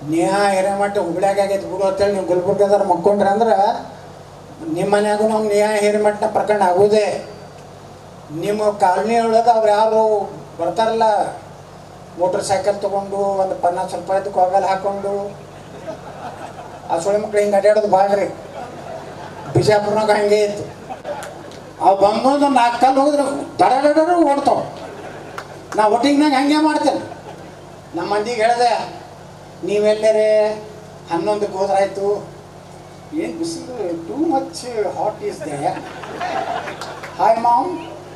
ನೇಹ ಹಿರೇಮಠ ಹುಬ್ಳ್ಯಾಗ ಆಗೈತೆ ಬಿಡು ಅಂತೇಳಿ ನೀವು ಗುಲ್ಬರ್ಗದಾರ ಮಕ್ಕೊಂಡ್ರೆ ಅಂದ್ರೆ ನಿಮ್ಮ ಮನ್ಯಾಗೂ ನಮ್ಮ ನೇಹ ಹಿರೇಮಠನ ಪ್ರಕರಣ ಆಗೋದೇ ನಿಮ್ಮ ಕಾಲನಿ ಒಳಗೆ ಅವ್ರು ಯಾರು ಬರ್ತಾರಲ್ಲ ಮೋಟ್ರ್ ಸೈಕಲ್ ತೊಗೊಂಡು ಒಂದು ಪನ್ನಾಸ್ ರೂಪಾಯಿದು ಕೊಗಲ್ ಹಾಕೊಂಡು ಆ ಸುಳಿ ಮಕ್ಳು ಹಿಂಗೆ ಅಡ್ಯಾಡೋದು ಭಾಳ ರೀ ಬಿಜಾಪುರ್ನಾಗ ಹಂಗೆ ಇತ್ತು ಅವು ಬಂದೊಂದು ನಾಲ್ಕು ಕಲ್ಲು ಹೋದ್ರೆ ದಡ ದಡ ಓಡ್ತಾವ ನಾ ಒಟ್ಟಿಗ್ನಾಗ ಹಂಗೆ ಮಾಡ್ತೇನೆ ನಮ್ಮ ಮಂದಿಗೆ ಹೇಳಿದೆ ನೀವೆಲ್ಲರೇ ಹನ್ನೊಂದಕ್ಕೆ ಹೋದ್ರಾಯ್ತು ಏನು ಬಿಸಿಲು too much hot is there hi ma'am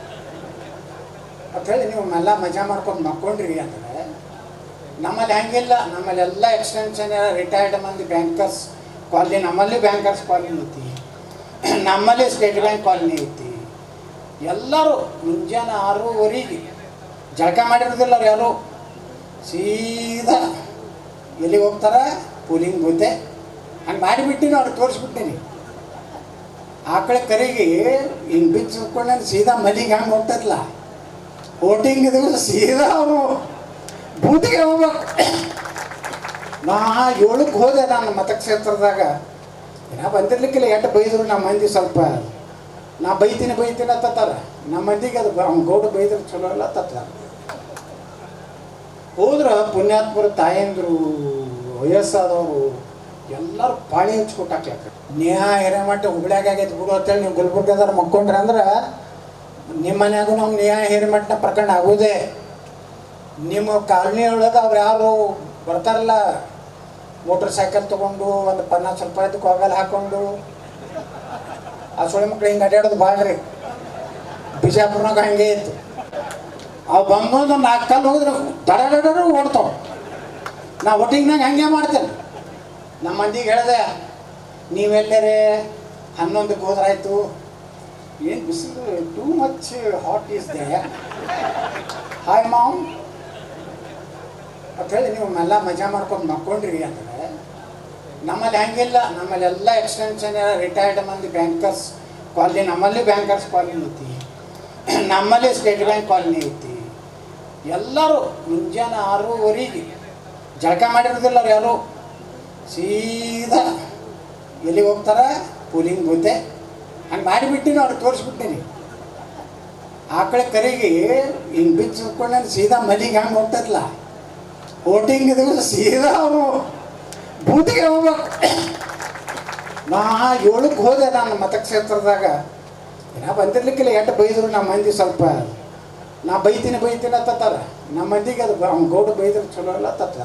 ಅಂತ ಹೇಳಿ ನೀವು ಎಲ್ಲ ಮಜಾ ಮಾಡ್ಕೊಂಡು ಮಕ್ಕೊಂಡ್ರಿ ಅಂದರೆ ನಮ್ಮಲ್ಲಿ ಹಂಗಿಲ್ಲ ನಮ್ಮಲ್ಲಿ ಎಲ್ಲ ಎಕ್ಸ್ಟೆನ್ಷನ್ ರಿಟೈರ್ಡ್ ಮಂದಿ ಬ್ಯಾಂಕರ್ಸ್ ಕಾಲನಿ ನಮ್ಮಲ್ಲಿ ಬ್ಯಾಂಕರ್ಸ್ ಕಾಲನಿ ಐತಿ ನಮ್ಮಲ್ಲಿ ಸ್ಟೇಟ್ ಬ್ಯಾಂಕ್ ಕಾಲನಿ ಐತಿ ಎಲ್ಲರೂ ಮುಂಜಾನೆ ಆರೂವರೆಗೆ ಜಳಕ ಮಾಡಿರೋದಿಲ್ಲ ಅವ್ರು ಯಾರು ಸೀದಾ ಎಲ್ಲಿಗೆ ಹೋಗ್ತಾರೆ ಪೂಲಿಂಗ್ ಬೂತೆ ಹಂಗೆ ಮಾಡಿಬಿಟ್ಟಿನಿ ಅವ್ರಿಗೆ ತೋರಿಸ್ಬಿಟ್ಟಿನಿ ಆಕಳ ಕರಿಗೆ ಹಿಂಗೆ ಬಿಚ್ಚ ಸುತ್ಕೊಂಡು ಸೀದಾ ಮನೆಗೆ ಹಂಗೆ ಹೋಗ್ತದಲ್ಲ ವೋಟಿಂಗ್ ಇದು ಸೀದಾ ಅವರು ಬೂತಿಗೆ ಹೋಗ್ಬೇಕು ನಾ ಏಳಕ್ಕೆ ಹೋದೆ ನಾನು ಮತಕ್ಷೇತ್ರದಾಗ ನಾ ಬಂದಿರ್ಲಿಕ್ಕಿಲ್ಲ ಎಟ್ಟು ಬೈದರು ನಮ್ಮ ಮಂದಿ ಸ್ವಲ್ಪ ನಾ ಬೈತೀನಿ ಬೈತೀನಿ ಅತ್ತಾರ ನಮ್ಮ ಮಂದಿಗೆ ಅದು ಅವ್ನ ಗೌಡ ಬೈದ್ರೆ ಚಲೋ ಅಲ್ಲ ತತ್ತಾರ ಹೋದ್ರೆ ಪುಣ್ಯಾತ್ಮರ ತಾಯಂದ್ರು ವಯಸ್ಸಾದವರು ಎಲ್ಲರೂ ಪಾಳಿ ಹಚ್ಕೊಟ್ಟಾಕ್ಯಾಕ ನೇಹ ಹಿರೇಮಠ ಹುಬ್ಳ್ಯಾಗ ಆಗೈತೆ ಬಿಡು ಅಂತೇಳಿ ನೀವು ಗುಲ್ಬರ್ಗದಾರ ಮಕ್ಕೊಂಡ್ರೆ ಅಂದ್ರೆ ನಿಮ್ಮ ಮನ್ಯಾಗೂ ನಮ್ಮ ನೇಹ ಹಿರೇಮಠನ ಪ್ರಕರಣ ಆಗೋದೇ ನಿಮ್ಮ ಕಾಲನಿ ಒಳಗೆ ಅವ್ರು ಯಾರು ಬರ್ತಾರಲ್ಲ ಮೋಟ್ರ್ ಸೈಕಲ್ ತೊಗೊಂಡು ಒಂದು ಪನ್ನಾಸ್ ರೂಪಾಯಿದು ಕೊಗಲ್ ಹಾಕೊಂಡು ಆ ಸುಳಿ ಮಕ್ಳು ಹಿಂಗೆ ಅಡ್ಯಾಡೋದು ಭಾಳ ರೀ ಬಿಜಾಪುರ್ನಾಗ ಹಂಗೆ ಇತ್ತು ಅವು ಬಂದೊಂದು ನಾಲ್ಕು ಕಲ್ಲು ಹೋದ್ರೆ ದಡ ದಡ ಓಡ್ತಾವ ನಾ ಒಟ್ಟಿಗ್ನಾಗ ಹಂಗೆ ಮಾಡ್ತೇನೆ ನಮ್ಮ ಮಂದಿಗೆ ಹೇಳಿದೆ ನೀವೆಲ್ಲರೇ ಹನ್ನೊಂದಕ್ಕೆ ಹೋದ್ರಾಯ್ತು ಏನು ಬಿಸಿಲು too much hot is there hi ma'am ಅಂತ ಹೇಳಿ ನೀವು ಎಲ್ಲ ಮಜಾ ಮಾಡ್ಕೊಂಡು ಮಕ್ಕೊಂಡ್ರಿ ಅಂದರೆ ನಮ್ಮಲ್ಲಿ ಹಂಗಿಲ್ಲ ನಮ್ಮಲ್ಲಿ ಎಲ್ಲ ಎಕ್ಸ್ಟೆನ್ಷನ್ ರಿಟೈರ್ಡ್ ಮಂದಿ ಬ್ಯಾಂಕರ್ಸ್ ಕಾಲನಿ ನಮ್ಮಲ್ಲಿ ಬ್ಯಾಂಕರ್ಸ್ ಕಾಲನಿ ಐತಿ ನಮ್ಮಲ್ಲಿ ಸ್ಟೇಟ್ ಬ್ಯಾಂಕ್ ಕಾಲನಿ ಐತಿ ಎಲ್ಲರೂ ಮುಂಜಾನೆ ಆರೂವರೆಗೆ ಜಳಕ ಮಾಡಿರೋದಿಲ್ಲ ಅವ್ರು ಯಾರು ಸೀದಾ ಎಲ್ಲಿಗೆ ಹೋಗ್ತಾರೆ ಪೂಲಿಂಗ್ ಬೂತೆ ಹಂಗೆ ಮಾಡಿಬಿಟ್ಟಿನಿ ಅವ್ರಿಗೆ ತೋರಿಸ್ಬಿಟ್ಟಿನಿ ಆಕಳ ಕರಿಗೆ ಹಿಂಗೆ ಬಿಚ್ಚ ಸುತ್ಕೊಂಡು ಸೀದಾ ಮನೆಗೆ ಹಂಗೆ ಹೋಗ್ತದಲ್ಲ ವೋಟಿಂಗ್ ಇದು ಸೀದಾ ಅವರು ಬೂತಿಗೆ ಹೋಗ್ಬೇಕು ನಾ ಏಳಕ್ಕೆ ಹೋದೆ ನಾನು ಮತಕ್ಷೇತ್ರದಾಗ ನಾ ಬಂದಿರ್ಲಿಕ್ಕಿಲ್ಲ ಎಟ್ಟು ಬೈದರು ನಮ್ಮ ಮಂದಿ ಸ್ವಲ್ಪ ನಾ ಬೈತೀನಿ ಬೈತೀನಿ ಅತ್ತಾರ ನಮ್ಮ ಮಂದಿಗೆ ಅದು ಅವ್ನ ಗೌಡ ಬೈದ್ರೆ ಚಲೋ ಅಲ್ಲ ತತ್ತಾರ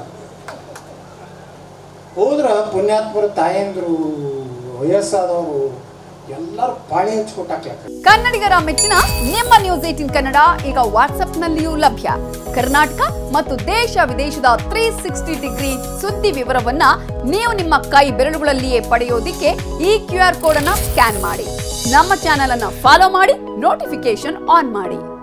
ಹೋದ್ರೆ ಪುಣ್ಯಾತ್ಮರ ತಾಯಂದ್ರು ವಯಸ್ಸಾದವರು ಎಲ್ಲರೂ ಪಾಳಿ ಹಚ್ಕೊಟ್ಟಾಕ್ಯಾಕ ಕನ್ನಡಿಗರ ಮೆಚ್ಚಿನ ನಿಮ್ಮ ನ್ಯೂಸ್ ಏಟಿನ್ ಕನ್ನಡ ಈಗ ವಾಟ್ಸ್ಆಪ್ನಲ್ಲಿಯೂ ಲಭ್ಯ ಕರ್ನಾಟಕ ಮತ್ತು ದೇಶ ವಿದೇಶದ ತ್ರೀ ಸಿಕ್ಸ್ಟಿ ಡಿಗ್ರಿ ಸುದ್ದಿ ವಿವರವನ್ನ ನೀವು ನಿಮ್ಮ ಕೈ ಬೆರಳುಗಳಲ್ಲಿಯೇ ಪಡೆಯೋದಿಕ್ಕೆ ಈ ಕ್ಯೂ ಆರ್ ಕೋಡ್ ಅನ್ನ ಸ್ಕ್ಯಾನ್ ಮಾಡಿ ನಮ್ಮ ಚಾನೆಲ್ ಅನ್ನ ಫಾಲೋ ಮಾಡಿ ನೋಟಿಫಿಕೇಶನ್ ಆನ್ ಮಾಡಿ